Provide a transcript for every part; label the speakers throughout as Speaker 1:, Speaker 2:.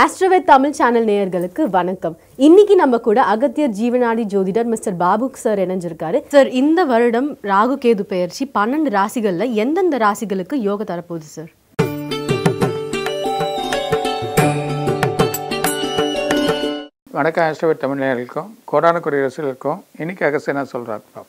Speaker 1: Astroved Tamil channel நேயர்களுக்கு வணக்கம் இன்னைக்கு நம்ம கூட அகத்தியர் ஜீவனாடி ஜோதிடர் மிஸ்டர் பாபு சார் இணைஞ்சிருக்காரு சார் இந்த வருடம் ராகு கேது பெயர்ச்சி பன்னெண்டு ராசிகள்ல எந்தெந்த ராசிகளுக்கு யோக தரப்போகுது சார்
Speaker 2: வணக்கம் ஆஸ்ட்ரோவேட் தமிழர்களுக்கும் கோடான கொடி ரசிகர்களுக்கும் இன்னைக்கு அகஸ்ட் என்ன சொல்றாரு பாப்போம்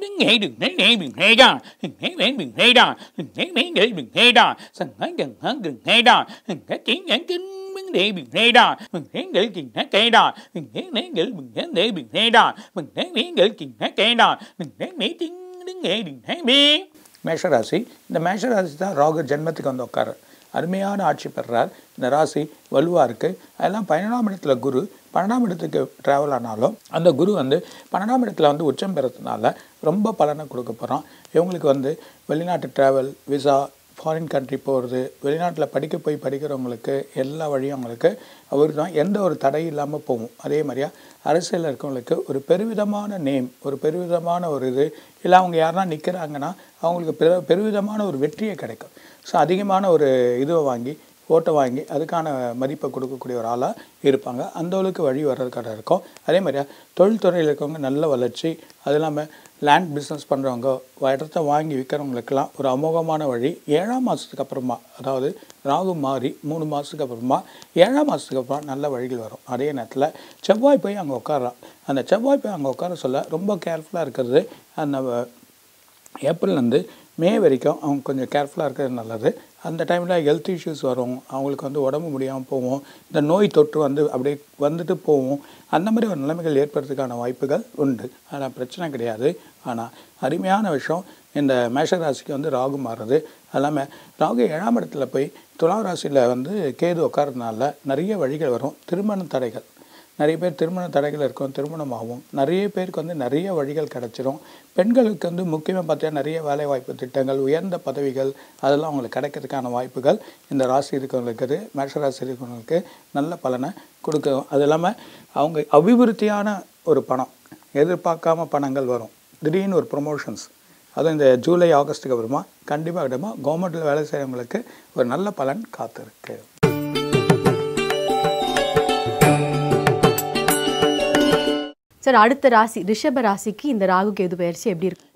Speaker 2: மேஷராசி இந்த மேஷராசி தான் ராகு ஜென்மத்துக்கு வந்து உட்காரு அருமையான ஆட்சி பெறுறார் இந்த ராசி வலுவாக இருக்குது அதெல்லாம் பன்னெண்டாம் இடத்துல குரு பன்னெண்டாம் இடத்துக்கு ட்ராவல் ஆனாலும் அந்த குரு வந்து பன்னெண்டாம் இடத்துல வந்து உச்சம் பெறதுனால ரொம்ப பலனை கொடுக்க போகிறோம் இவங்களுக்கு வந்து வெளிநாட்டு ட்ராவல் விசா ஃபாரின் கண்ட்ரி போகிறது வெளிநாட்டில் படிக்க போய் படிக்கிறவங்களுக்கு எல்லா வழியும் அவங்களுக்கு அவர் தான் எந்த ஒரு தடையும் இல்லாமல் போகும் அதே மாதிரியா அரசியலில் இருக்கவங்களுக்கு ஒரு பெருவிதமான நேம் ஒரு பெருவிதமான ஒரு இது இல்லை அவங்க யாருன்னா நிற்கிறாங்கன்னா அவங்களுக்கு பெரு பெருவிதமான ஒரு வெற்றியே கிடைக்கும் ஸோ அதிகமான ஒரு இதுவை வாங்கி ஓட்டை வாங்கி அதுக்கான மதிப்பை கொடுக்கக்கூடிய ஒரு ஆளாக இருப்பாங்க அந்த அளவுக்கு வழி வர்றதுக்காக இருக்கும் அதே மாதிரியா தொழில்துறையில் இருக்கவங்க நல்ல வளர்ச்சி அது இல்லாமல் லேண்ட் பிஸ்னஸ் பண்ணுறவங்க இடத்த வாங்கி விற்கிறவங்களுக்கெல்லாம் ஒரு அமோகமான வழி ஏழாம் மாதத்துக்கு அப்புறமா அதாவது ராகு மாறி மூணு மாதத்துக்கு அப்புறமா ஏழாம் மாதத்துக்கு அப்புறம் நல்ல வழிகள் வரும் அதே நேரத்தில் செவ்வாய் போய் அங்கே உட்காரலாம் அந்த செவ்வாய் போய் அங்கே உட்கார சொல்ல ரொம்ப கேர்ஃபுல்லாக இருக்கிறது அந்த ஏப்ரல்லேருந்து மே வரைக்கும் அவங்க கொஞ்சம் கேர்ஃபுல்லாக இருக்கிறது நல்லது அந்த டைமில் ஹெல்த் இஷ்யூஸ் வரும் அவங்களுக்கு வந்து உடம்பு முடியாமல் போகும் இந்த நோய் தொற்று வந்து அப்படியே வந்துட்டு போகும் அந்த மாதிரி ஒரு நிலைமைகள் ஏற்படுறதுக்கான வாய்ப்புகள் உண்டு ஆனால் பிரச்சனை கிடையாது ஆனால் அருமையான விஷயம் இந்த மேஷராசிக்கு வந்து ராகு மாறுறது அது இல்லாமல் ராகு ஏழாம் இடத்துல போய் துலா ராசியில் வந்து கேது உட்காரதுனால நிறைய வழிகள் வரும் திருமண தடைகள் நிறைய பேர் திருமண தடைகள் இருக்கும் திருமணமாகும் நிறைய பேருக்கு வந்து நிறைய வழிகள் கிடச்சிரும் பெண்களுக்கு வந்து முக்கியமாக பார்த்தீங்கன்னா நிறைய வேலைவாய்ப்பு திட்டங்கள் உயர்ந்த பதவிகள் அதெல்லாம் அவங்களுக்கு கிடைக்கிறதுக்கான வாய்ப்புகள் இந்த ராசி இருக்கவங்களுக்கு மேஷ ராசி இருக்கவங்களுக்கு நல்ல பலனை கொடுக்கும் அது இல்லாமல் அவங்க அபிவிருத்தியான ஒரு பணம் எதிர்பார்க்காம பணங்கள் வரும் திடீர்னு ஒரு ப்ரொமோஷன்ஸ் அதுவும் இந்த ஜூலை ஆகஸ்ட்டுக்கு அப்புறமா கண்டிப்பாக இடமா கவர்மெண்ட்டில் வேலை செய்கிறவங்களுக்கு ஒரு நல்ல பலன் காத்திருக்கு
Speaker 1: சார் அடுத்த ராசி ரிஷப ராசிக்கு இந்த ராகு கேது பெயர்ச்சி எப்படி இருக்கு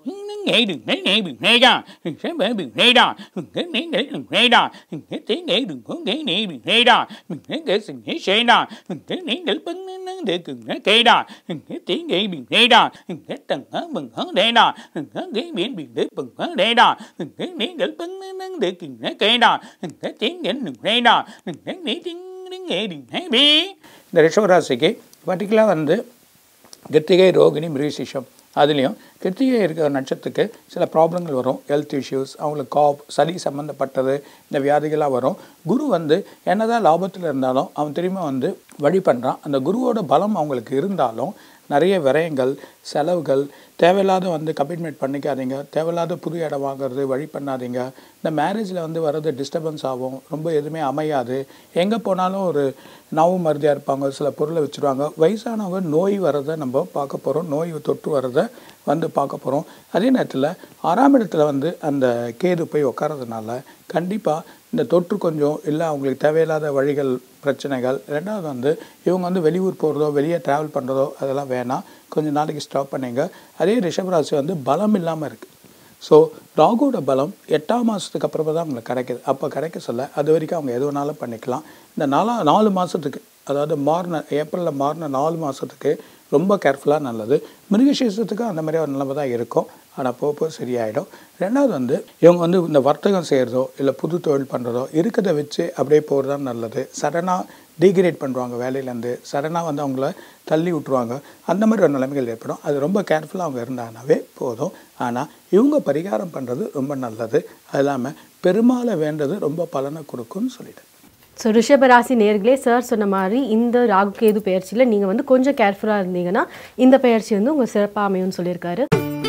Speaker 2: இந்த ரிஷவராசிக்கு பர்டிகுலராக வந்து கிருத்திகை ரோகிணி மிருகசிஷம் அதுலேயும் கிருத்திகை இருக்கிற நட்சத்திரத்துக்கு சில ப்ராப்ளங்கள் வரும் ஹெல்த் இஷ்யூஸ் அவங்களுக்கு காப் சளி சம்மந்தப்பட்டது இந்த வியாதிகளாக வரும் குரு வந்து என்னதான் லாபத்தில் இருந்தாலும் அவன் திரும்ப வந்து வழி பண்ணுறான் அந்த குருவோட பலம் அவங்களுக்கு இருந்தாலும் நிறைய விரயங்கள் செலவுகள் தேவையில்லாத வந்து கமிட்மெண்ட் பண்ணிக்காதீங்க தேவையில்லாத புது இடம் வாங்குறது வழி பண்ணாதீங்க இந்த மேரேஜில் வந்து வர்றது டிஸ்டர்பன்ஸ் ஆகும் ரொம்ப எதுவுமே அமையாது எங்கே போனாலும் ஒரு நவு மருதியாக இருப்பாங்க சில பொருளை வச்சுருவாங்க வயசானவங்க நோய் வர்றதை நம்ம பார்க்க போகிறோம் நோய் தொற்று வர்றதை வந்து பார்க்க போகிறோம் அதே நேரத்தில் ஆறாம் இடத்துல வந்து அந்த கேது போய் உட்காரதுனால கண்டிப்பாக இந்த தொற்று கொஞ்சம் இல்லை அவங்களுக்கு தேவையில்லாத வழிகள் பிரச்சனைகள் ரெண்டாவது வந்து இவங்க வந்து வெளியூர் போகிறதோ வெளியே ட்ராவல் பண்ணுறதோ அதெல்லாம் வேணாம் கொஞ்சம் நாளைக்கு ஸ்டாப் பண்ணிங்க அதே ரிஷபராசி வந்து பலம் இல்லாமல் இருக்குது ஸோ ராகுவோட பலம் எட்டாம் மாதத்துக்கு அப்புறமா தான் அவங்களுக்கு கிடைக்குது அப்போ கிடைக்க சொல்ல அது வரைக்கும் அவங்க எது வேணாலும் பண்ணிக்கலாம் இந்த நாலா நாலு மாதத்துக்கு அதாவது மாறின ஏப்ரலில் மாறின நாலு மாதத்துக்கு ரொம்ப கேர்ஃபுல்லாக நல்லது மிருகசீசத்துக்கு அந்த மாதிரி ஒரு நிலைமை தான் இருக்கும் ஆனால் போக போக சரியாயிடும் ரெண்டாவது வந்து இவங்க வந்து இந்த வர்த்தகம் செய்கிறதோ இல்லை புது தொழில் பண்ணுறதோ இருக்கிறத வச்சு அப்படியே போகிறது தான் நல்லது சடனாக டீக்ரேட் பண்ணுவாங்க வேலையிலேருந்து சடனாக வந்து அவங்கள தள்ளி விட்ருவாங்க அந்த மாதிரி ஒரு நிலைமைகள் ஏற்படும் அது ரொம்ப கேர்ஃபுல்லாக அவங்க இருந்தாங்கனாவே போதும் ஆனால் இவங்க பரிகாரம் பண்ணுறது ரொம்ப நல்லது அது இல்லாமல் பெருமாளை வேண்டது ரொம்ப பலனை கொடுக்கும்னு சொல்லிட்டேன்
Speaker 1: ஸோ ரிஷப ராசி நேர்களே சார் சொன்ன மாதிரி இந்த ராகு கேது பெயர்ச்சியில் நீங்கள் வந்து கொஞ்சம் கேர்ஃபுல்லாக இருந்தீங்கன்னா இந்த பெயர்ச்சி வந்து உங்கள் சிறப்பாக அமையும்னு சொல்லியிருக்காரு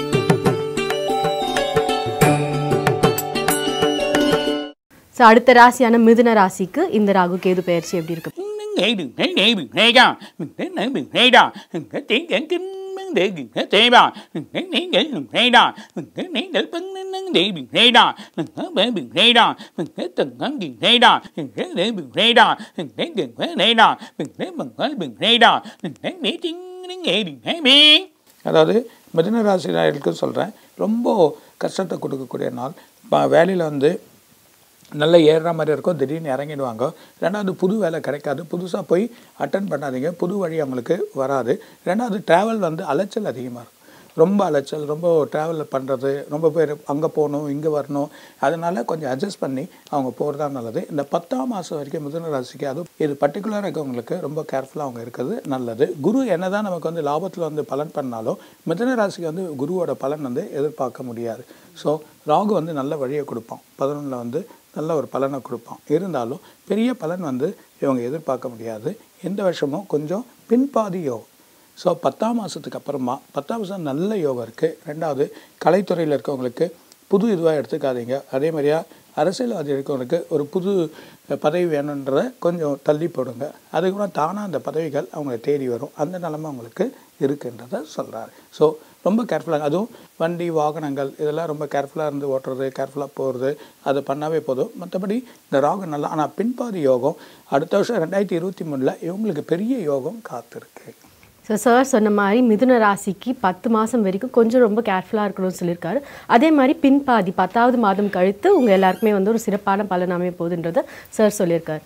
Speaker 1: ஸோ அடுத்த ராசியான மிதுன ராசிக்கு இந்த ராகு கேது பெயர்ச்சி எப்படி இருக்கு
Speaker 2: அதாவது மிதுன ராசினர்களுக்கு சொல்கிறேன் ரொம்ப கஷ்டத்தை கொடுக்கக்கூடிய நாள் ப- வேலையில் வந்து நல்ல ஏறுற மாதிரி இருக்கும் திடீர்னு இறங்கிடுவாங்க ரெண்டாவது புது வேலை கிடைக்காது புதுசாக போய் அட்டன் பண்ணாதீங்க புது வழி அவங்களுக்கு வராது ரெண்டாவது ட்ராவல் வந்து அலைச்சல் அதிகமாக இருக்கும் ரொம்ப அலைச்சல் ரொம்ப ட்ராவல் பண்ணுறது ரொம்ப பேர் அங்கே போகணும் இங்கே வரணும் அதனால் கொஞ்சம் அட்ஜஸ்ட் பண்ணி அவங்க போகிறது தான் நல்லது இந்த பத்தாம் மாதம் வரைக்கும் மிதுன ராசிக்கு அதுவும் இது பர்டிகுலராக இருக்கவங்களுக்கு ரொம்ப கேர்ஃபுல்லாக அவங்க இருக்கிறது நல்லது குரு என்னதான் நமக்கு வந்து லாபத்தில் வந்து பலன் பண்ணாலும் மிதுன ராசிக்கு வந்து குருவோட பலன் வந்து எதிர்பார்க்க முடியாது ஸோ ராகு வந்து நல்ல வழியை கொடுப்பான் பதினொன்றில் வந்து நல்ல ஒரு பலனை கொடுப்பான் இருந்தாலும் பெரிய பலன் வந்து இவங்க எதிர்பார்க்க முடியாது இந்த வருஷமும் கொஞ்சம் பின்பாதி யோகம் ஸோ பத்தாம் மாதத்துக்கு அப்புறமா பத்தாம் மாதம் நல்ல யோகம் இருக்குது ரெண்டாவது கலைத்துறையில் இருக்கவங்களுக்கு புது இதுவாக எடுத்துக்காதீங்க அதே மாதிரியா அரசியல்வாதி இருக்கவங்களுக்கு ஒரு புது பதவி வேணுன்றதை கொஞ்சம் தள்ளி போடுங்க அதுக்கப்புறம் தானாக அந்த பதவிகள் அவங்களை தேடி வரும் அந்த நிலைமை அவங்களுக்கு இருக்குன்றதை சொல்கிறாரு ஸோ ரொம்ப கேர்ஃபுல்லாக அதுவும் வண்டி வாகனங்கள் இதெல்லாம் ரொம்ப கேர்ஃபுல்லாக இருந்து ஓட்டுறது கேர்ஃபுல்லாக போகிறது அதை பண்ணாவே போதும் மற்றபடி இந்த ராகம் நல்லா ஆனால் பின்பாதி யோகம் அடுத்த வருஷம் ரெண்டாயிரத்தி இருபத்தி மூணில் இவங்களுக்கு பெரிய யோகம் காத்திருக்கு
Speaker 1: ஸோ சார் சொன்ன மாதிரி மிதுன ராசிக்கு பத்து மாதம் வரைக்கும் கொஞ்சம் ரொம்ப கேர்ஃபுல்லாக இருக்கணும்னு சொல்லியிருக்காரு அதே மாதிரி பின்பாதி பத்தாவது மாதம் கழித்து உங்கள் எல்லாருக்குமே வந்து ஒரு சிறப்பான பலன் அமைய போகுதுன்றதை சார் சொல்லியிருக்காரு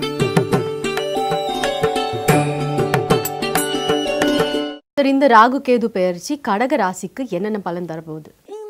Speaker 1: சார் இந்த ராகு கேது பெயர்ச்சி கடக ராசிக்கு என்னென்ன பலன் தரப்போகுது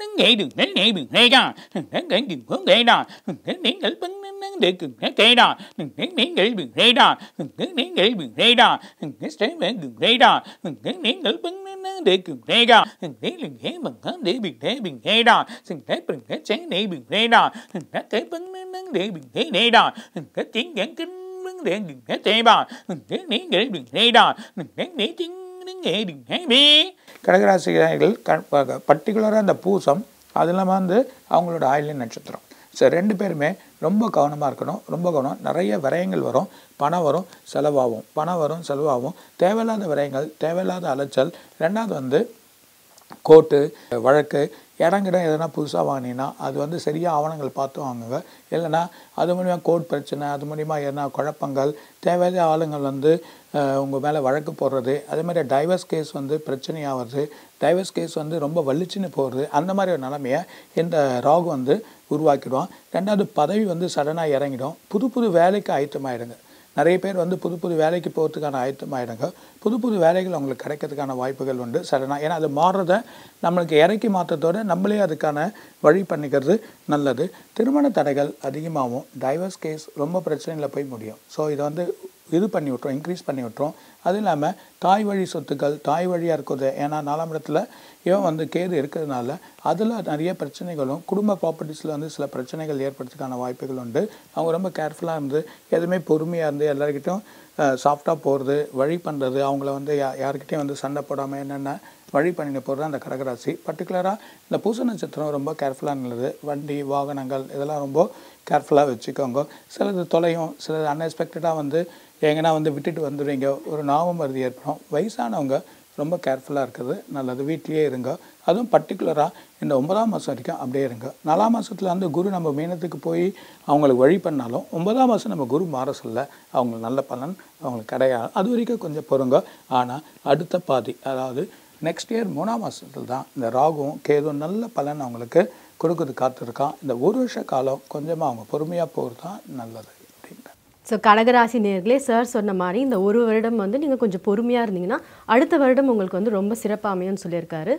Speaker 2: கடகராசிகள் பர்டிகுலராக அந்த பூசம் அது இல்லாமல் வந்து அவங்களோட ஆயிலின் நட்சத்திரம் ஸோ ரெண்டு பேருமே ரொம்ப கவனமாக இருக்கணும் ரொம்ப கவனம் நிறைய விரயங்கள் வரும் பணம் வரும் செலவாகும் பணம் வரும் செலவாகும் தேவையில்லாத விரயங்கள் தேவையில்லாத அலைச்சல் ரெண்டாவது வந்து கோர்ட்டு வழக்கு இடங்கிடம் எதனா புதுசாக வாங்கினீங்கன்னா அது வந்து சரியாக ஆவணங்கள் பார்த்து வாங்குங்க இல்லைன்னா அது மூலிமா கோர்ட் பிரச்சனை அது மூலிமா எதனா குழப்பங்கள் தேவையில்லாத ஆளுங்கள் வந்து உங்கள் மேலே வழக்கு போடுறது அதே மாதிரி டைவர்ஸ் கேஸ் வந்து பிரச்சனையாகிறது டைவர்ஸ் கேஸ் வந்து ரொம்ப வலிச்சுன்னு போகிறது அந்த மாதிரி ஒரு நிலமையை இந்த ராகு வந்து உருவாக்கிடுவான் ரெண்டாவது பதவி வந்து சடனாக இறங்கிடும் புது புது வேலைக்கு ஆயத்தமாயிடுங்க நிறைய பேர் வந்து புது புது வேலைக்கு போகிறதுக்கான ஆயத்தமாயிடுங்க புது புது வேலைகள் அவங்களுக்கு கிடைக்கிறதுக்கான வாய்ப்புகள் உண்டு சடனாக ஏன்னா அது மாறுறத நம்மளுக்கு இறக்கி மாற்றத்தோட நம்மளே அதுக்கான வழி பண்ணிக்கிறது நல்லது திருமண தடைகள் அதிகமாகவும் டைவர்ஸ் கேஸ் ரொம்ப பிரச்சனையில் போய் முடியும் ஸோ இதை வந்து இது பண்ணி விட்ரும் இன்க்ரீஸ் பண்ணி விட்ரும் அது இல்லாமல் தாய் வழி சொத்துக்கள் தாய் வழியாக இருக்குது ஏன்னா நாலாம் இடத்துல இவன் வந்து கேது இருக்கிறதுனால அதில் நிறைய பிரச்சனைகளும் குடும்ப ப்ராப்பர்ட்டிஸில் வந்து சில பிரச்சனைகள் ஏற்படுறதுக்கான வாய்ப்புகள் உண்டு அவங்க ரொம்ப கேர்ஃபுல்லாக இருந்து எதுவுமே பொறுமையாக இருந்து எல்லாருக்கிட்டையும் சாஃப்டாக போகிறது வழி பண்ணுறது அவங்கள வந்து யா யாருக்கிட்டையும் வந்து சண்டை போடாமல் என்னென்ன வழி பண்ணிட்டு போகிறது அந்த கடகராசி பர்டிகுலராக இந்த பூச நட்சத்திரம் ரொம்ப கேர்ஃபுல்லாக நல்லது வண்டி வாகனங்கள் இதெல்லாம் ரொம்ப கேர்ஃபுல்லாக வச்சுக்கோங்க சிலது தொலையும் சிலது அன்எக்ஸ்பெக்டடாக வந்து எங்கன்னா வந்து விட்டுட்டு வந்துடுவீங்க ஒரு நாமம் மருதி ஏற்படும் வயசானவங்க ரொம்ப கேர்ஃபுல்லாக இருக்கிறது நல்லது வீட்லேயே இருங்க அதுவும் பர்டிகுலராக இந்த ஒன்பதாம் மாதம் வரைக்கும் அப்படியே இருங்க நாலாம் மாதத்தில் வந்து குரு நம்ம மீனத்துக்கு போய் அவங்களுக்கு வழி பண்ணாலும் ஒன்பதாம் மாதம் நம்ம குரு மாற சொல்ல அவங்களுக்கு நல்ல பலன் அவங்களுக்கு கிடையாது அது வரைக்கும் கொஞ்சம் பொறுங்க ஆனால் அடுத்த பாதி அதாவது நெக்ஸ்ட் இயர் மூணாம் மாதத்தில் தான் இந்த ராகுவும் கேதுவும் நல்ல பலன் அவங்களுக்கு கொடுக்குறது காத்திருக்கான் இந்த ஒரு வருஷ காலம் கொஞ்சமாக அவங்க பொறுமையாக போகிறது தான் நல்லது அப்படின்ட்டு
Speaker 1: ஸோ கடகராசி நேர்களே சார் சொன்ன மாதிரி இந்த ஒரு வருடம் வந்து நீங்கள் கொஞ்சம் பொறுமையாக இருந்தீங்கன்னா அடுத்த வருடம் உங்களுக்கு வந்து ரொம்ப சிறப்பாக அமையும்னு சொல்லியிருக்காரு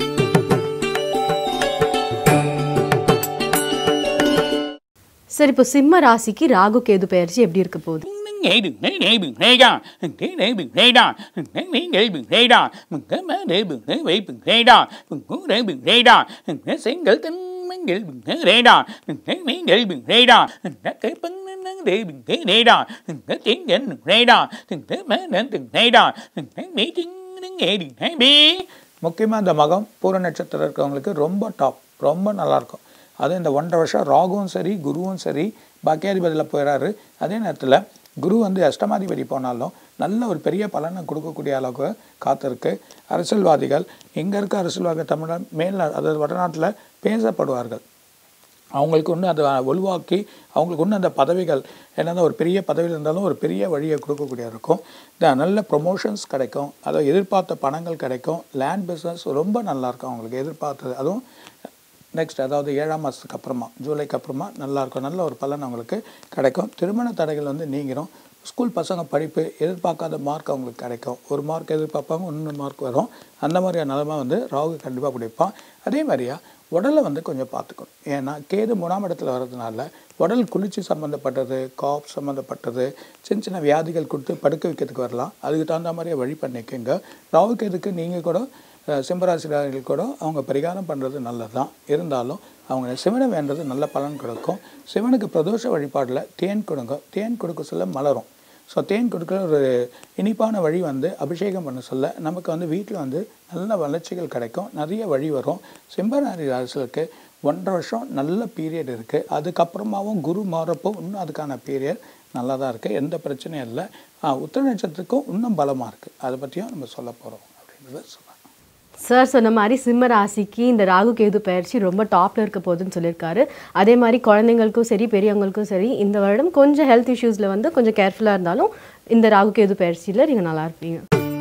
Speaker 1: சார் இப்போ சிம்ம ராசிக்கு ராகு கேது பயிற்சி எப்படி இருக்க போகுது
Speaker 2: முக்கியமாக இந்த மகம் பூர நட்சத்திரம் இருக்கவங்களுக்கு ரொம்ப டாப் ரொம்ப நல்லாயிருக்கும் அதுவும் இந்த ஒன்றரை வருஷம் ராகுவும் சரி குருவும் சரி பாக்கியாதிபதியில் போயிடறாரு அதே நேரத்தில் குரு வந்து அஷ்டமாதிபதி போனாலும் நல்ல ஒரு பெரிய பலனை கொடுக்கக்கூடிய அளவுக்கு காத்திருக்கு அரசியல்வாதிகள் இங்கே இருக்க அரசியல்வாதிகள் தமிழ் மேல் அதாவது வடநாட்டில் பேசப்படுவார்கள் அவங்களுக்கு ஒன்று அதை வலுவாக்கி அவங்களுக்கு ஒன்று அந்த பதவிகள் என்னதான் ஒரு பெரிய பதவியில் இருந்தாலும் ஒரு பெரிய வழியை கொடுக்கக்கூடிய இருக்கும் இந்த நல்ல ப்ரொமோஷன்ஸ் கிடைக்கும் அதை எதிர்பார்த்த பணங்கள் கிடைக்கும் லேண்ட் பிஸ்னஸ் ரொம்ப நல்லாயிருக்கும் அவங்களுக்கு எதிர்பார்த்தது அதுவும் நெக்ஸ்ட் அதாவது ஏழாம் மாதத்துக்கு அப்புறமா ஜூலைக்கு அப்புறமா நல்லாயிருக்கும் நல்ல ஒரு பலன் அவங்களுக்கு கிடைக்கும் திருமண தடைகள் வந்து நீங்கிரும் ஸ்கூல் பசங்க படிப்பு எதிர்பார்க்காத மார்க் அவங்களுக்கு கிடைக்கும் ஒரு மார்க் எதிர்பார்ப்பாங்க இன்னொரு மார்க் வரும் அந்த மாதிரியான நிலமை வந்து ராகு கண்டிப்பாக பிடிப்பான் அதே மாதிரியா உடலை வந்து கொஞ்சம் பார்த்துக்கணும் ஏன்னா கேது மூணாம் இடத்துல வர்றதுனால உடல் குளிர்ச்சி சம்மந்தப்பட்டது காப் சம்மந்தப்பட்டது சின்ன சின்ன வியாதிகள் கொடுத்து படுக்க வைக்கிறதுக்கு வரலாம் அதுக்கு தகுந்த மாதிரியே வழி பண்ணிக்கோங்க ராகு கேதுக்கு நீங்கள் கூட அஹ், சிம்மராசிரியர்கள் கூட அவங்க பரிகாரம் பண்ணுறது நல்லது தான் இருந்தாலும் அவங்க சிவனை வேண்டது நல்ல பலன் கொடுக்கும் சிவனுக்கு பிரதோஷ வழிபாடில் தேன் கொடுங்க தேன் கொடுக்க சொல்ல மலரும் ஸோ தேன் கொடுக்குற ஒரு இனிப்பான வழி வந்து அபிஷேகம் பண்ண சொல்ல நமக்கு வந்து வீட்டில் வந்து நல்ல வளர்ச்சிகள் கிடைக்கும் நிறைய வழி வரும் சிம்பராசி ராசிகளுக்கு ஒன்றரை வருஷம் நல்ல பீரியட் இருக்குது அதுக்கப்புறமாவும் குரு மாறப்போ இன்னும் அதுக்கான பீரியட் நல்லா தான் இருக்குது எந்த பிரச்சனையும் இல்லை ஆ, உத்திர நட்சத்திரத்துக்கும் இன்னும் பலமாக இருக்குது அதை பற்றியும் நம்ம சொல்ல போகிறோம் அப்படின்றத சொல்லலாம்
Speaker 1: சார் சொன்ன மாதிரி சிம்ம ராசிக்கு இந்த ராகு கேது பயிற்சி ரொம்ப டாப்ல இருக்க போகுதுன்னு சொல்லியிருக்காரு அதே மாதிரி குழந்தைங்களுக்கும் சரி பெரியவங்களுக்கும் சரி இந்த வருடம் கொஞ்சம் ஹெல்த் இஷ்யூஸில் வந்து கொஞ்சம் கேர்ஃபுல்லாக இருந்தாலும் இந்த ராகு கேது பயிற்சியில் நீங்கள் நல்லா இருப்பீங்க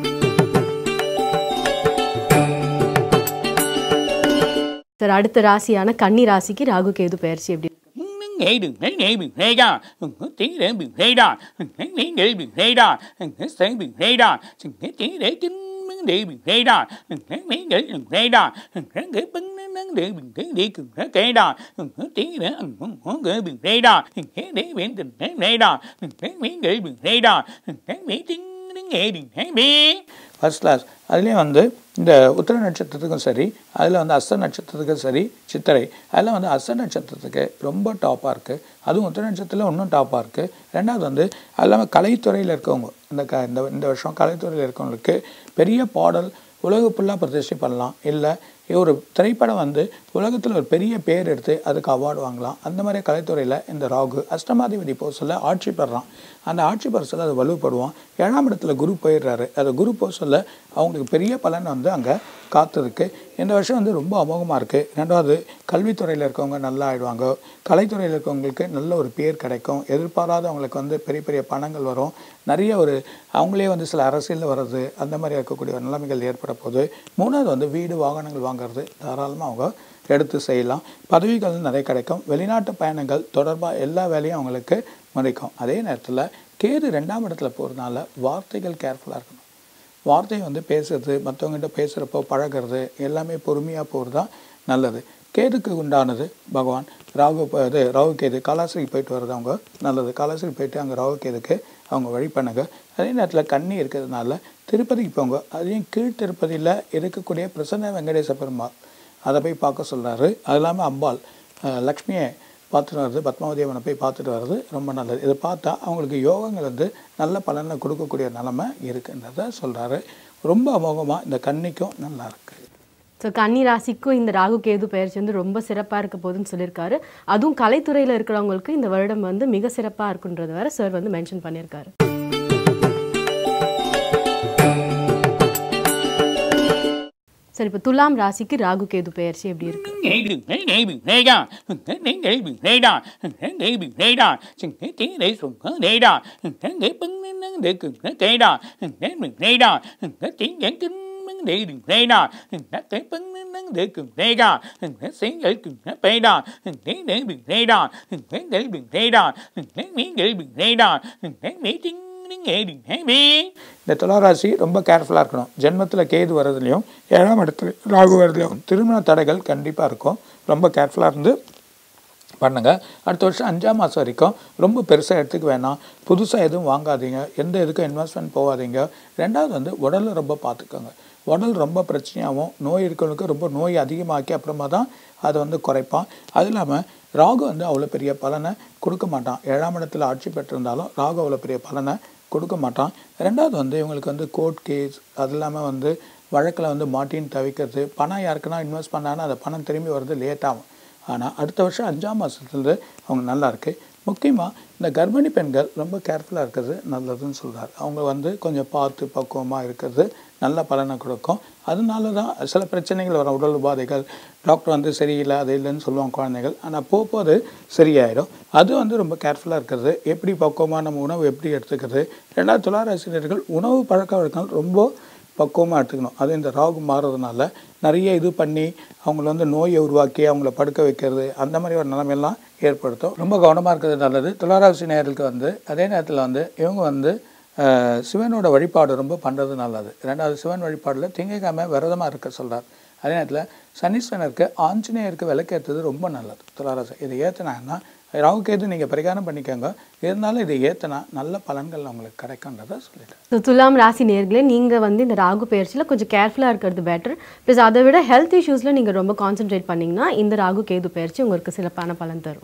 Speaker 1: சார் அடுத்த ராசியான கன்னி ராசிக்கு ராகு கேது பயிற்சி எப்படி இருக்கு?
Speaker 3: Nghe đừng thấy nghe bị thấy đà, tiếng để bị thấy đà, tiếng để bị thấy đà, tiếng bị thấy đà, tiếng để chính miếng để bị thấy đà, miếng để bị thấy đà, để bưng nắng để bị thấy đi cùng nó kể đà, tiếng để ăn món để bị thấy đà, để biển tình thấy thấy đà, miếng để bị thấy đà, miếng tiếng nghe đừng thấy biết.
Speaker 2: First class அதுலேயும் வந்து இந்த உத்திர நட்சத்திரத்துக்கும் சரி அதில் வந்து அஸ்த நட்சத்திரத்துக்கும் சரி சித்திரை அதில் வந்து அஸ்த நட்சத்திரத்துக்கு ரொம்ப டாப்பாக இருக்குது அதுவும் உத்திர நட்சத்திரத்தில் இன்னும் டாப்பாக இருக்குது ரெண்டாவது வந்து அது இல்லாமல் கலைத்துறையில் இருக்கவங்க இந்த க இந்த இந்த வருஷம் கலைத்துறையில் இருக்கவங்களுக்கு பெரிய பாடல் உலக ஃபுல்லாக பிரதிஷ்டை பண்ணலாம் இல்லை ஒரு திரைப்படம் வந்து உலகத்தில் ஒரு பெரிய பேர் எடுத்து அதுக்கு அவார்டு வாங்கலாம் அந்த மாதிரி கலைத்துறையில் இந்த ராகு அஷ்டமாதிபதி போக சொல்ல ஆட்சி பெறான் அந்த ஆட்சி பெற சொல்ல அது வலுப்படுவான் ஏழாம் இடத்துல குரு போயிடுறாரு அது குரு போக சொல்ல அவங்களுக்கு பெரிய பலன் வந்து அங்கே காத்திருக்கு இந்த வருஷம் வந்து ரொம்ப அமோகமாக இருக்குது ரெண்டாவது கல்வித்துறையில் இருக்கவங்க நல்லா ஆயிடுவாங்க கலைத்துறையில் இருக்கவங்களுக்கு நல்ல ஒரு பேர் கிடைக்கும் எதிர்பாராத அவங்களுக்கு வந்து பெரிய பெரிய பணங்கள் வரும் நிறைய ஒரு அவங்களே வந்து சில அரசியலில் வர்றது அந்த மாதிரி இருக்கக்கூடிய நிலைமைகள் ஏற்பட போகுது மூணாவது வந்து வீடு வாகனங்கள் வாங்குறது தாராளமாக அவங்க எடுத்து செய்யலாம் பதவிகள் நிறைய கிடைக்கும் வெளிநாட்டு பயணங்கள் தொடர்பாக எல்லா வேலையும் அவங்களுக்கு மறைக்கும் அதே நேரத்தில் கேது ரெண்டாம் இடத்துல போகிறதுனால வார்த்தைகள் கேர்ஃபுல்லாக இருக்கணும் வார்த்தையை வந்து பேசுறது மற்றவங்ககிட்ட பேசுகிறப்போ பழகிறது எல்லாமே பொறுமையாக போகிறது தான் நல்லது கேதுக்கு உண்டானது பகவான் ராகு ப- இது ராகு கேது காலாசிரிக்கு போயிட்டு வர்றது அவங்க நல்லது காலாசிரிக்கு போயிட்டு அங்கே ராகு கேதுக்கு அவங்க வழி பண்ணுங்க அதே நேரத்தில் கண்ணி இருக்கிறதுனால திருப்பதிக்கு போங்க அதையும் கீழ் திருப்பதியில் இருக்கக்கூடிய பிரசன்ன வெங்கடேச பெருமாள் அதை போய் பார்க்க சொல்கிறாரு அது இல்லாமல் அம்பாள் அஹ், லக்ஷ்மியை பார்த்துட்டு வர்றது பத்மாவதி அவனை போய் பார்த்துட்டு வர்றது ரொம்ப நல்லது இதை பார்த்தா அவங்களுக்கு யோகங்கள் வந்து நல்ல பலனை கொடுக்கக்கூடிய நிலமை இருக்குன்றத சொல்கிறாரு ரொம்ப அமோகமாக இந்த கன்னிக்கும் நல்லா இருக்கு
Speaker 1: ஸோ கன்னி ராசிக்கும் இந்த ராகு கேது பயிற்சி வந்து ரொம்ப சிறப்பாக இருக்க போகுதுன்னு சொல்லியிருக்காரு அதுவும் கலைத்துறையில் இருக்கிறவங்களுக்கு இந்த வருடம் வந்து மிக சிறப்பாக இருக்குன்றது வேற சார் வந்து மென்ஷன் பண்ணியிருக்காரு சரி இப்போ துலாம் ராசிக்கு ராகு கேது பெயர்ச்சி எப்படி இருக்கு
Speaker 3: Nghe đừng thấy nghe bị thấy đà, nghe nghe bị thấy đà, nghe bị thấy đà, nghe tiếng để sùng hớ để đà, nghe bưng nắng để cùng nó kể đà, nghe mình thấy đà, nghe tiếng giảng kinh bưng để đừng thấy đà, nghe bưng nắng để cùng thấy đà, nghe tiếng để cùng nó bê đà, nghe để bị thấy đà, nghe để bị thấy đà, nghe miếng để bị thấy đà, nghe miếng tiếng nghe đừng thấy biết.
Speaker 2: இந்த துளாராசி ரொம்ப கேர்ஃபுல்லாக இருக்கணும் ஜென்மத்தில் கேது வர்றதுலையும் ஏழாம் இடத்துல ராகு வர்றதுலையும் திருமண தடைகள் கண்டிப்பாக இருக்கும் ரொம்ப கேர்ஃபுல்லாக இருந்து பண்ணுங்க அடுத்த வருஷம் அஞ்சாம் மாதம் வரைக்கும் ரொம்ப பெருசாக எடுத்துக்க வேணாம் புதுசாக எதுவும் வாங்காதீங்க எந்த இதுக்கும் இன்வெஸ்ட்மெண்ட் போகாதீங்க ரெண்டாவது வந்து உடலை ரொம்ப பார்த்துக்கோங்க உடல் ரொம்ப பிரச்சனையாகவும் நோய் இருக்கிறவங்களுக்கு ரொம்ப நோய் அதிகமாக்கி அப்புறமா தான் அதை வந்து குறைப்பான் அது இல்லாமல் ராகு வந்து அவ்வளோ பெரிய பலனை கொடுக்க மாட்டான் ஏழாம் இடத்துல ஆட்சி பெற்றிருந்தாலும் ராகு அவ்வளோ பெரிய பலனை கொடுக்க மாட்டான் ரெண்டாவது வந்து இவங்களுக்கு வந்து கோர்ட் கேஸ் அது இல்லாமல் வந்து வழக்கில் வந்து மாட்டின்னு தவிக்கிறது பணம் யாருக்குன்னா இன்வெஸ்ட் பண்ணாங்கன்னா அந்த பணம் திரும்பி வர்றது லேட் ஆகும் ஆனால் அடுத்த வருஷம் அஞ்சாம் மாதத்துலேருந்து அவங்க நல்லா இருக்கு முக்கியமாக இந்த கர்ப்பிணி பெண்கள் ரொம்ப கேர்ஃபுல்லாக இருக்கிறது நல்லதுன்னு சொல்றார் அவங்க வந்து கொஞ்சம் பார்த்து பக்குவமாக இருக்கிறது நல்ல பலனை கொடுக்கும் அதனால தான் சில பிரச்சனைகள் வரும் உடல் உபாதைகள் டாக்டர் வந்து சரியில்லை அது இல்லைன்னு சொல்லுவாங்க குழந்தைகள் ஆனால் போக போக அது சரியாயிடும் அது வந்து ரொம்ப கேர்ஃபுல்லாக இருக்கிறது எப்படி பக்குவமாக நம்ம உணவு எப்படி எடுத்துக்கிறது ரெண்டாவது துளாராசிரியர்கள் உணவு பழக்க வழக்கங்கள் ரொம்ப பக்குவமாக எடுத்துக்கணும் அது இந்த ராகு மாறுறதுனால நிறைய இது பண்ணி அவங்கள வந்து நோயை உருவாக்கி அவங்கள படுக்க வைக்கிறது அந்த மாதிரி ஒரு நிலைமையெல்லாம் ஏற்படுத்தும் ரொம்ப கவனமாக இருக்கிறது நல்லது துளாராசி நேயர்களுக்கு வந்து அதே நேரத்தில் வந்து இவங்க வந்து அஹ், சிவனோட வழிபாடு ரொம்ப பண்ணுறது நல்லது ரெண்டாவது சிவன் வழிபாடில் திங்கக்கிழமை விரதமாக இருக்க சொல்கிறார் அதே நேரத்தில் சனீஸ்வரனுக்கு ஆஞ்சநேயருக்கு விளக்கேற்றது ரொம்ப நல்லது துளாராசி இதை ஏற்றினாங்கன்னா ராகுகேது நீங்கள் பரிகாரம் பண்ணிக்கோங்க இருந்தாலும் இதை ஏற்றினா நல்ல பலன்கள் உங்களுக்கு கிடைக்குன்றதை சொல்லிட்டேன்
Speaker 1: ஸோ துலாம் ராசி நேர்களே நீங்கள் வந்து இந்த ராகு பயிற்சியில் கொஞ்சம் கேர்ஃபுல்லாக இருக்கிறது பெட்டர் ப்ளஸ் அதை விட ஹெல்த் இஷ்யூஸில் நீங்கள் ரொம்ப கான்சென்ட்ரேட் பண்ணிங்கன்னா இந்த ராகு கேது பயிற்சி உங்களுக்கு சிறப்பான பலன் தரும்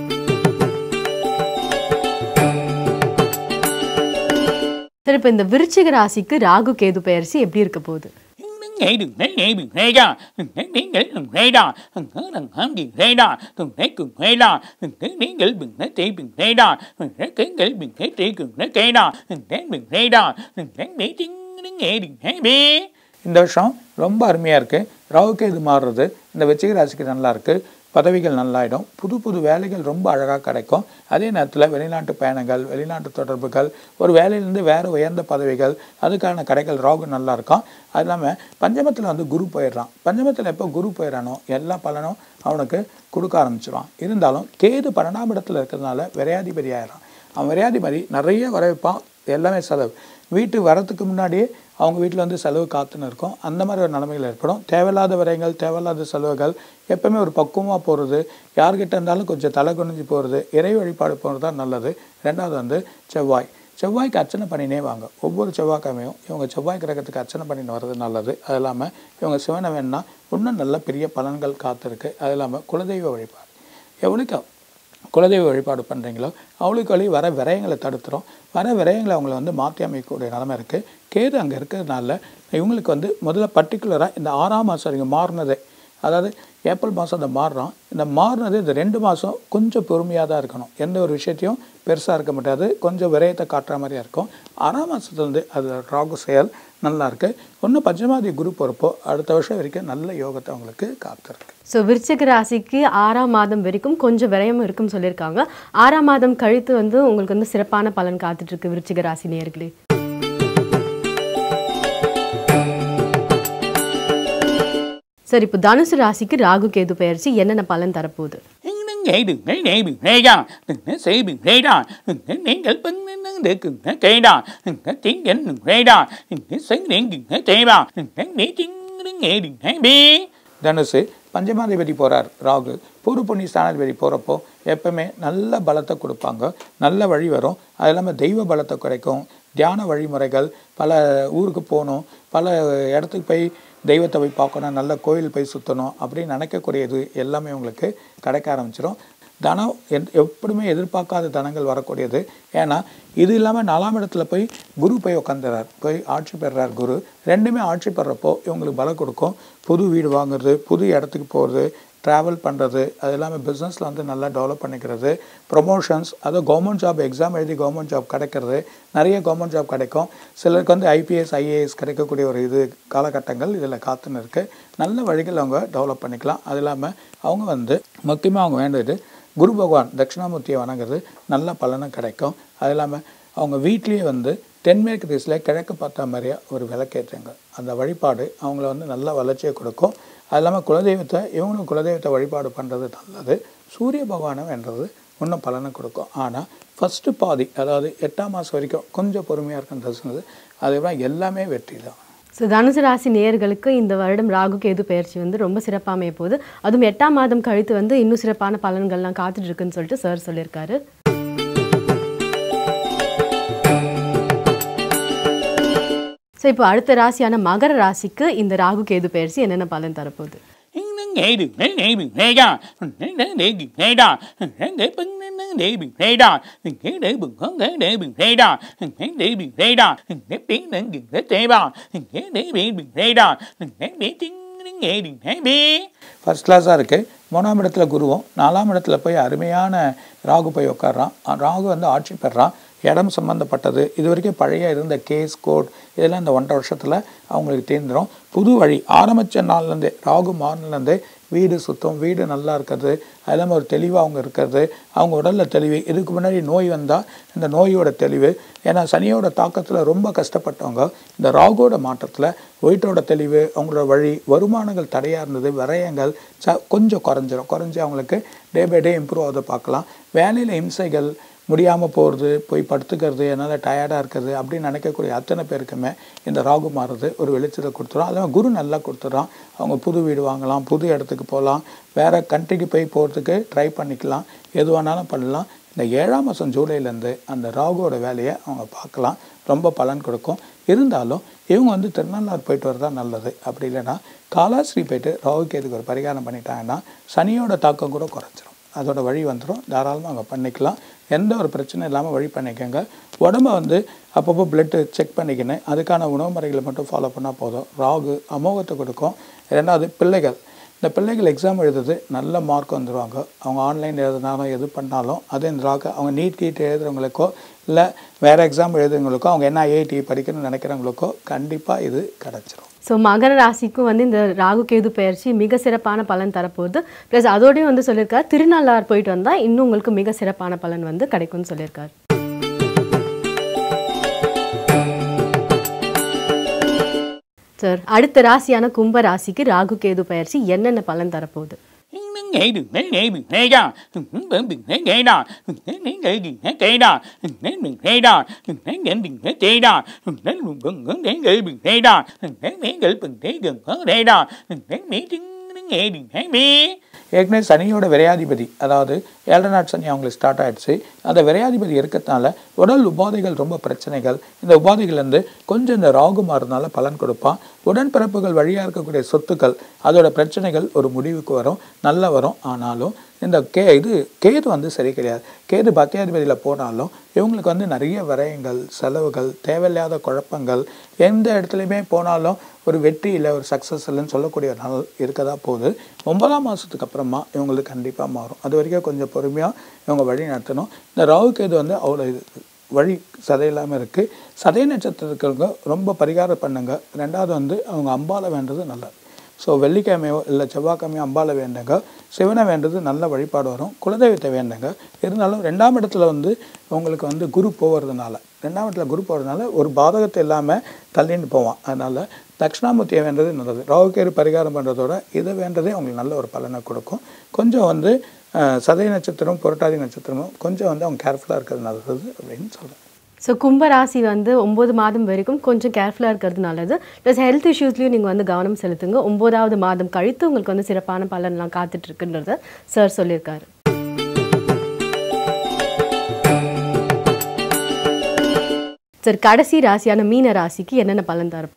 Speaker 1: சரி இப்போ இந்த விருச்சிக ராசிக்கு ராகு கேது பயிற்சி எப்படி இருக்க போகுது
Speaker 3: ngày đừng lấy ngày đừng lấy ra đừng lấy đến cái đừng lấy ra đừng lấy đừng ham gì lấy ra đừng lấy cùng lấy ra đừng lấy đến cái đừng lấy tỷ đừng lấy ra đừng lấy cái cái đừng lấy tỷ đừng lấy cái ra đừng lấy đừng lấy ra đừng lấy để tiếng đến ngày đừng lấy bê
Speaker 2: இந்த வருஷம் ரொம்ப அருமையாக இருக்குது ராகுக்கு இது மாறுறது இந்த வெச்சிக ராசிக்கு நல்லா இருக்குது பதவிகள் நல்லாயிடும் புது புது வேலைகள் ரொம்ப அழகாக கிடைக்கும் அதே நேரத்தில் வெளிநாட்டு பயணங்கள் வெளிநாட்டு தொடர்புகள் ஒரு வேலையிலேருந்து வேறு உயர்ந்த பதவிகள் அதுக்கான கடைகள் ராகு நல்லா இருக்கும் அது இல்லாமல் பஞ்சமத்தில் வந்து குரு போயிடுறான் பஞ்சமத்தில் எப்போ குரு போயிடறானோ எல்லா பலனும் அவனுக்கு கொடுக்க ஆரம்பிச்சிடுவான் இருந்தாலும் கேது பன்னெண்டாம் இடத்துல இருக்கிறதுனால விரையாதிபதி ஆயிடுறான் அவன் விரையாதிபதி நிறைய வரவைப்பான் எல்லாமே செலவு வீட்டு வரத்துக்கு முன்னாடியே அவங்க வீட்டில் வந்து செலவு காத்துன்னு இருக்கும் அந்த மாதிரி ஒரு நிலைமைகள் ஏற்படும் தேவையில்லாத விரயங்கள் தேவையில்லாத செலவுகள் எப்பவுமே ஒரு பக்குவமாக போகிறது யார்கிட்ட இருந்தாலும் கொஞ்சம் தலை குனிஞ்சு போகிறது இறை வழிபாடு போகிறது தான் நல்லது ரெண்டாவது வந்து செவ்வாய் செவ்வாய்க்கு அர்ச்சனை பண்ணினே வாங்க ஒவ்வொரு செவ்வாய்க்கிழமையும் இவங்க செவ்வாய் கிரகத்துக்கு அர்ச்சனை பண்ணிட்டு வர்றது நல்லது அது இல்லாமல் இவங்க சிவனை வேணும்னா இன்னும் நல்ல பெரிய பலன்கள் காத்திருக்கு அது இல்லாமல் குலதெய்வ வழிபாடு எவ்வளோக்கு குலதெய்வ வழிபாடு பண்ணுறீங்களோ அவளுக்கு வழி வர விரயங்களை தடுத்துரும் வர விரயங்களை அவங்கள வந்து மாற்றி அமைக்கக்கூடிய நிலமை இருக்குது கேது அங்கே இருக்கிறதுனால இவங்களுக்கு வந்து முதல்ல பர்டிகுலராக இந்த ஆறாம் மாதம் இங்கே மாறினதே அதாவது ஏப்ரல் மாதம் அந்த மாறுறோம் இந்த மாறினது இந்த ரெண்டு மாதம் கொஞ்சம் பொறுமையாக தான் இருக்கணும் எந்த ஒரு விஷயத்தையும் பெருசாக இருக்க முடியாது கொஞ்சம் விரயத்தை காட்டுற மாதிரியா இருக்கும் ஆறாம் மாதத்துலேருந்து அது ராகு செயல் நல்லா இருக்கு இன்னும் பஞ்சமாதி குரு பொறுப்போ அடுத்த வருஷம் வரைக்கும் நல்ல யோகத்தை அவங்களுக்கு காத்திருக்கு
Speaker 1: ஸோ விருச்சிக ராசிக்கு ஆறாம் மாதம் வரைக்கும் கொஞ்சம் விரயம் இருக்குன்னு சொல்லியிருக்காங்க ஆறாம் மாதம் கழித்து வந்து உங்களுக்கு வந்து சிறப்பான பலன் காத்துட்டு இருக்கு விருச்சிக ராசி நேர்களே சரி இப்போ தனுசு ராசிக்கு ராகு கேது பயிற்சி என்னென்ன பலன் தரப்போகுது
Speaker 3: ngày đừng lấy ngày đừng lấy ra đừng lấy xây đừng lấy ra đừng lấy đến cái bưng đến để cùng nó cây ra đừng lấy tiếng đến đừng lấy ra đừng lấy xây đến đừng lấy tê ra đừng lấy để tiếng đến ngày đừng lấy bê
Speaker 2: தனுசு பஞ்சமாதிபதி போகிறார் ராகு பூர்வ புண்ணிய ஸ்தானாதிபதி போகிறப்போ எப்பவுமே நல்ல பலத்தை கொடுப்பாங்க நல்ல வழி வரும் அது இல்லாமல் தெய்வ பலத்தை கிடைக்கும் தியான வழிமுறைகள் பல ஊருக்கு போகணும் பல இடத்துக்கு போய் தெய்வத்தை போய் பார்க்கணும் நல்ல கோயில் போய் சுற்றணும் அப்படின்னு நினைக்கக்கூடியது எல்லாமே உங்களுக்கு கிடைக்க ஆரம்பிச்சிடும் தனம் எத்- எப்படியுமே எதிர்பார்க்காத தனங்கள் வரக்கூடியது ஏன்னா இது இல்லாமல் நாலாம் இடத்துல போய் குரு போய் உட்காந்துறார் போய் ஆட்சி பெறுறார் குரு ரெண்டுமே ஆட்சி பெறப்போ இவங்களுக்கு பலம் கொடுக்கும் புது வீடு வாங்குறது புது இடத்துக்கு போகிறது ட்ராவல் பண்ணுறது அது இல்லாமல் பிஸ்னஸில் வந்து நல்லா டெவலப் பண்ணிக்கிறது ப்ரொமோஷன்ஸ் அதுவும் கவர்மெண்ட் ஜாப் எக்ஸாம் எழுதி கவர்மெண்ட் ஜாப் கிடைக்கிறது நிறைய கவர்மெண்ட் ஜாப் கிடைக்கும் சிலருக்கு வந்து ஐபிஎஸ் ஐஏஎஸ் கிடைக்கக்கூடிய ஒரு இது காலகட்டங்கள் இதில் காத்துன்னு இருக்குது நல்ல வழிகள் அவங்க டெவலப் பண்ணிக்கலாம் அது இல்லாமல் அவங்க வந்து முக்கியமாக அவங்க வேண்டியது குரு பகவான் தட்சிணாமூர்த்தியை வணங்குறது நல்ல பலனும் கிடைக்கும் அது இல்லாமல் அவங்க வீட்லேயே வந்து தென்மேற்கு திசையில் கிழக்கு பார்த்த மாதிரியே ஒரு விளக்கேற்றுங்க அந்த வழிபாடு அவங்கள வந்து நல்ல வளர்ச்சியை கொடுக்கும் அது இல்லாமல் குலதெய்வத்தை இவங்களும் குலதெய்வத்தை வழிபாடு பண்ணுறது நல்லது சூரிய பகவானை வேண்டது இன்னும் பலனை கொடுக்கும் ஆனால் ஃபஸ்ட்டு பாதி அதாவது எட்டாம் மாதம் வரைக்கும் கொஞ்சம் பொறுமையாக இருக்குன்னு சொன்னது அதுதான் எல்லாமே வெற்றி தான்
Speaker 1: ஸோ தனுசு ராசி நேயர்களுக்கு இந்த வருடம் ராகு கேது பயிற்சி வந்து ரொம்ப சிறப்பாக அமைய போகுது அதுவும் எட்டாம் மாதம் கழித்து வந்து இன்னும் சிறப்பான பலன்கள்லாம் காத்துட்டு இருக்குன்னு சொல்லிட்டு சார் சொல்லியிருக்காரு ஸோ இப்போ அடுத்த ராசியான மகர ராசிக்கு இந்த ராகு கேது பயிற்சி என்னென்ன பலன் தரப்போகுது
Speaker 3: ngày đừng lấy ngày đừng lấy ra đừng lấy để để đừng lấy ra đừng lấy để bưng đến để đừng lấy ra đừng lấy để bừng hướng để để đừng lấy ra đừng lấy để đừng lấy ra đừng lấy tiếng đến đừng lấy tê ra đừng lấy để bị đừng lấy ra đừng lấy để tiếng
Speaker 2: first கிளாஸாக இருக்குது மூணாம் இடத்துல குருவும் நாலாம் இடத்துல போய் அருமையான ராகு போய் உட்கார்றான் அஹ் ராகு வந்து ஆட்சி பெறான் இடம் சம்மந்தப்பட்டது இது வரைக்கும் பழைய இருந்த கேஸ் கோட் இதெல்லாம் இந்த ஒன்றரை வருஷத்தில் அவங்களுக்கு தீர்ந்துடும் புது வழி ஆரம்பித்த நாள்லேருந்தே ராகு மாறிலேருந்தே வீடு சுத்தம் வீடு நல்லா இருக்கிறது அது இல்லாமல் ஒரு தெளிவாக அவங்க இருக்கிறது அவங்க உடலில் தெளிவு இதுக்கு முன்னாடி நோய் வந்தால் இந்த நோயோட தெளிவு ஏன்னா சனியோட தாக்கத்தில் ரொம்ப கஷ்டப்பட்டவங்க இந்த ராகுவோட மாற்றத்தில் ஒயிட்டோட தெளிவு அவங்களோட வழி வருமானங்கள் தடையாக இருந்தது விரயங்கள் ச கொஞ்சம் குறைஞ்சிரும் குறைஞ்சி அவங்களுக்கு டே பை டே இம்ப்ரூவ் ஆகுதை பார்க்கலாம் வேலையில் இம்சைகள் முடியாமல் போகிறது போய் படுத்துக்கிறது என்னால் டயர்டாக இருக்கிறது அப்படின்னு நினைக்கக்கூடிய அத்தனை பேருக்குமே இந்த ராகு மாறுறது ஒரு வெளிச்சத்தை கொடுத்துரும் அதே குரு நல்லா கொடுத்துட்றான் அவங்க புது வீடு வாங்கலாம் புது இடத்துக்கு போகலாம் வேறு கண்ட்ரிக்கு போய் போகிறதுக்கு ட்ரை பண்ணிக்கலாம் எது வேணாலும் பண்ணலாம் இந்த ஏழாம் மாதம் ஜூலைலேருந்து அந்த ராகுவோட வேலையை அவங்க பார்க்கலாம் ரொம்ப பலன் கொடுக்கும் இருந்தாலும் இவங்க வந்து திருநள்ளாறு போயிட்டு வரதா நல்லது அப்படி இல்லைன்னா காலாஸ்ரீ போயிட்டு ராகுக்கு எதுக்கு ஒரு பரிகாரம் பண்ணிட்டாங்கன்னா சனியோட தாக்கம் கூட குறைஞ்சிரும் அதோட வழி வந்துடும் தாராளமாக அங்கே பண்ணிக்கலாம் எந்த ஒரு பிரச்சனையும் இல்லாமல் வழி பண்ணிக்கோங்க உடம்ப வந்து அப்பப்போ பிளட்டு செக் பண்ணிக்கணும் அதுக்கான உணவு முறைகளை மட்டும் ஃபாலோ பண்ணால் போதும் ராகு அமோகத்தை கொடுக்கும் ரெண்டாவது பிள்ளைகள் இந்த பிள்ளைகள் எக்ஸாம் எழுதுறது நல்ல மார்க் வந்துடுவாங்க அவங்க ஆன்லைன் எழுதுனாலும் எது பண்ணாலும் அது இந்த ராகு அவங்க நீட் கீட் எழுதுறவங்களுக்கோ இல்லை வேறு எக்ஸாம் எழுதுறவங்களுக்கோ அவங்க என்ன ஐஐடி படிக்கணும்னு நினைக்கிறவங்களுக்கோ கண்டிப்பாக இது கிடச்சிரும்
Speaker 1: ஸோ மகர ராசிக்கும் வந்து இந்த ராகு கேது பயிற்சி மிக சிறப்பான பலன் தரப்போகுது ப்ளஸ் அதோடயும் வந்து சொல்லியிருக்காரு திருநள்ளாறு போயிட்டு வந்தால் இன்னும் உங்களுக்கு மிக சிறப்பான பலன் வந்து கிடைக்கும்னு சொல்லியிருக்காரு சார் அடுத்த ராசியான கும்ப ராசிக்கு ராகு கேது பயிற்சி என்னென்ன பலன் தரப்போகுது
Speaker 2: ஏற்கனவே சனியோட விரையாதிபதி அதாவது ஏழரை நாட் சனி அவங்களுக்கு ஸ்டார்ட் ஆயிடுச்சு அந்த விரையாதிபதி இருக்கிறதுனால உடல் உபாதைகள் ரொம்ப பிரச்சனைகள் இந்த உபாதைகள்லேருந்து கொஞ்சம் இந்த ராகு மாறுறதுனால பலன் கொடுப்பான் உடன்பிறப்புகள் வழியாக இருக்கக்கூடிய சொத்துக்கள் அதோட பிரச்சனைகள் ஒரு முடிவுக்கு வரும் நல்லா வரும் ஆனாலும் இந்த கே இது கேது வந்து சரி கிடையாது கேது பத்தியாதிபதியில் போனாலும் இவங்களுக்கு வந்து நிறைய விரயங்கள் செலவுகள் தேவையில்லாத குழப்பங்கள் எந்த இடத்துலையுமே போனாலும் ஒரு வெற்றி இல்லை ஒரு சக்ஸஸ் இல்லைன்னு சொல்லக்கூடிய ஒரு நாள் இருக்க தான் போகுது ஒன்பதாம் மாதத்துக்கு அப்புறமா இவங்களுக்கு கண்டிப்பாக மாறும் அது வரைக்கும் கொஞ்சம் பொறுமையாக இவங்க வழி நடத்தணும் இந்த ராகு கேது வந்து அவ்வளோ இது வழி சதை இல்லாமல் இருக்குது சதை நட்சத்திரத்துக்கு ரொம்ப பரிகாரம் பண்ணுங்க ரெண்டாவது வந்து அவங்க அம்பால வேண்டது நல்லது ஸோ வெள்ளிக்கிழமையோ இல்லை செவ்வாய்க்கிழமையோ அம்பால வேண்டுங்க சிவனை வேண்டது நல்ல வழிபாடு வரும் குலதெய்வத்தை வேண்டுங்க இருந்தாலும் ரெண்டாம் இடத்துல வந்து உங்களுக்கு வந்து குரு போகிறதுனால ரெண்டாம் இடத்துல குரு போகிறதுனால ஒரு பாதகத்தை இல்லாமல் தள்ளின்னு போவான் அதனால் தட்சிணாமூர்த்தியை வேண்டது நல்லது ராகுகேரு பரிகாரம் பண்ணுறதோட இதை வேண்டதே உங்களுக்கு நல்ல ஒரு பலனை கொடுக்கும் கொஞ்சம் வந்து அஹ், சதய நட்சத்திரம் புரட்டாதி நட்சத்திரமும் கொஞ்சம் வந்து அவங்க கேர்ஃபுல்லாக இருக்கிறது நல்லது அப்படின்னு சொல்கிறேன்
Speaker 1: ஸோ கும்ப ராசி வந்து ஒம்பது மாதம் வரைக்கும் கொஞ்சம் கேர்ஃபுல்லாக இருக்கிறது நல்லது ப்ளஸ் ஹெல்த் இஷ்யூஸ்லையும் நீங்கள் வந்து கவனம் செலுத்துங்க ஒம்போதாவது மாதம் கழித்து உங்களுக்கு வந்து சிறப்பான பலன்லாம் காத்துட்டு இருக்குன்றத சார் சொல்லியிருக்காரு சார் கடைசி ராசியான மீன ராசிக்கு என்னென்ன பலன் தரும்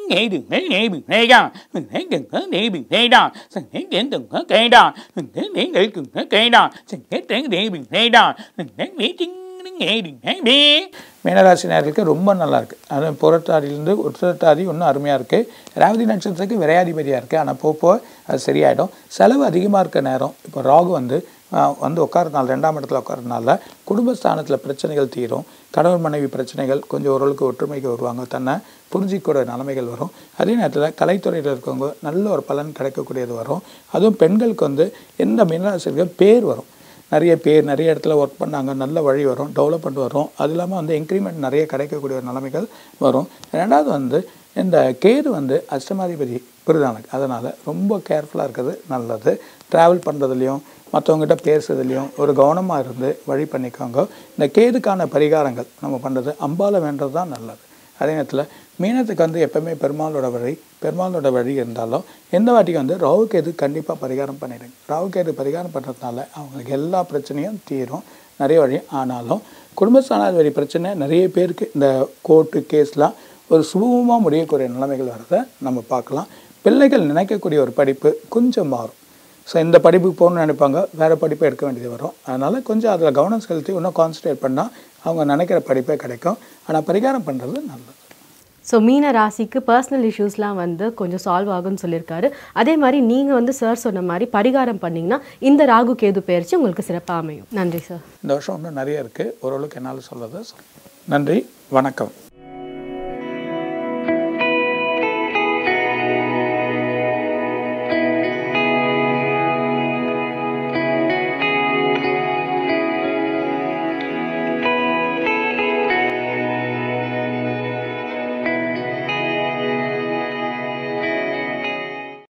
Speaker 2: மீனராசினியர்களுக்கு ரொம்ப நல்லா இருக்குது அது புரட்டாதியிலேருந்து உத்திரட்டாதி இன்னும் அருமையாக இருக்குது ரேவதி நட்சத்திரத்துக்கு விரையாதிபதியாக இருக்குது ஆனால் போக போக அது சரியாயிடும் செலவு அதிகமாக இருக்க நேரம் இப்போ ராகு வந்து ஆஹ், வந்து உட்காரனால ரெண்டாம் இடத்துல உட்காரனால குடும்பஸ்தானத்தில் பிரச்சனைகள் தீரும் கணவன் மனைவி பிரச்சனைகள் கொஞ்சம் ஓரளவுக்கு ஒற்றுமைக்கு வருவாங்க தன்னை புரிஞ்சிக்கூட நிலைமைகள் வரும் அதே நேரத்தில் கலைத்துறையில் இருக்கவங்க நல்ல ஒரு பலன் கிடைக்கக்கூடியது வரும் அதுவும் பெண்களுக்கு வந்து எந்த மீனராசிரியர்கள் பேர் வரும் நிறைய பேர் நிறைய இடத்துல ஒர்க் பண்ணாங்க நல்ல வழி வரும் டெவலப்மெண்ட் வரும் அது இல்லாமல் வந்து இன்க்ரிமெண்ட் நிறைய கிடைக்கக்கூடிய ஒரு நிலைமைகள் வரும் ரெண்டாவது வந்து இந்த கேது வந்து அஷ்டமாதிபதி புரிதானக்கு அதனால் ரொம்ப கேர்ஃபுல்லாக இருக்கிறது நல்லது ட்ராவல் பண்ணுறதுலையும் மற்றவங்ககிட்ட பேசுறதுலையும் ஒரு கவனமாக இருந்து வழி பண்ணிக்கோங்க இந்த கேதுக்கான பரிகாரங்கள் நம்ம பண்ணுறது அம்பால வேண்டது தான் நல்லது அதே நேரத்தில் மீனத்துக்கு வந்து எப்பவுமே பெருமாளோட வழி பெருமாளோட வழி இருந்தாலும் எந்த வாட்டிக்கு வந்து ராவுகேது கண்டிப்பாக பரிகாரம் பண்ணிடுங்க ராவுகேது பரிகாரம் பண்ணுறதுனால அவங்களுக்கு எல்லா பிரச்சனையும் தீரும் நிறைய வழி ஆனாலும் குடும்பஸ்தானாதிபதி பிரச்சனை நிறைய பேருக்கு இந்த கோர்ட்டு கேஸ்லாம் ஒரு சுமூகமாக முடியக்கூடிய நிலைமைகள் வரதை நம்ம பார்க்கலாம் பிள்ளைகள் நினைக்கக்கூடிய ஒரு படிப்பு கொஞ்சம் மாறும் ஸோ இந்த படிப்புக்கு போகணும்னு நினைப்பாங்க வேறு படிப்பை எடுக்க வேண்டியது வரும் அதனால் கொஞ்சம் அதில் கவனம் செலுத்தி இன்னும் கான்சன்ட்ரேட் பண்ணால் அவங்க நினைக்கிற படிப்பே கிடைக்கும் ஆனால் பரிகாரம் பண்ணுறது நல்லது
Speaker 1: ஸோ மீன ராசிக்கு பர்சனல் இஷ்யூஸ்லாம் வந்து கொஞ்சம் சால்வ் ஆகும்னு சொல்லியிருக்காரு அதே மாதிரி நீங்கள் வந்து சார் சொன்ன மாதிரி பரிகாரம் பண்ணிங்கன்னா இந்த ராகு கேது பயிற்சி உங்களுக்கு சிறப்பாக அமையும் நன்றி சார்
Speaker 2: இந்த வருஷம் இன்னும் நிறைய இருக்குது ஓரளவுக்கு என்னால் சொல்கிறத சொல்றேன். நன்றி வணக்கம்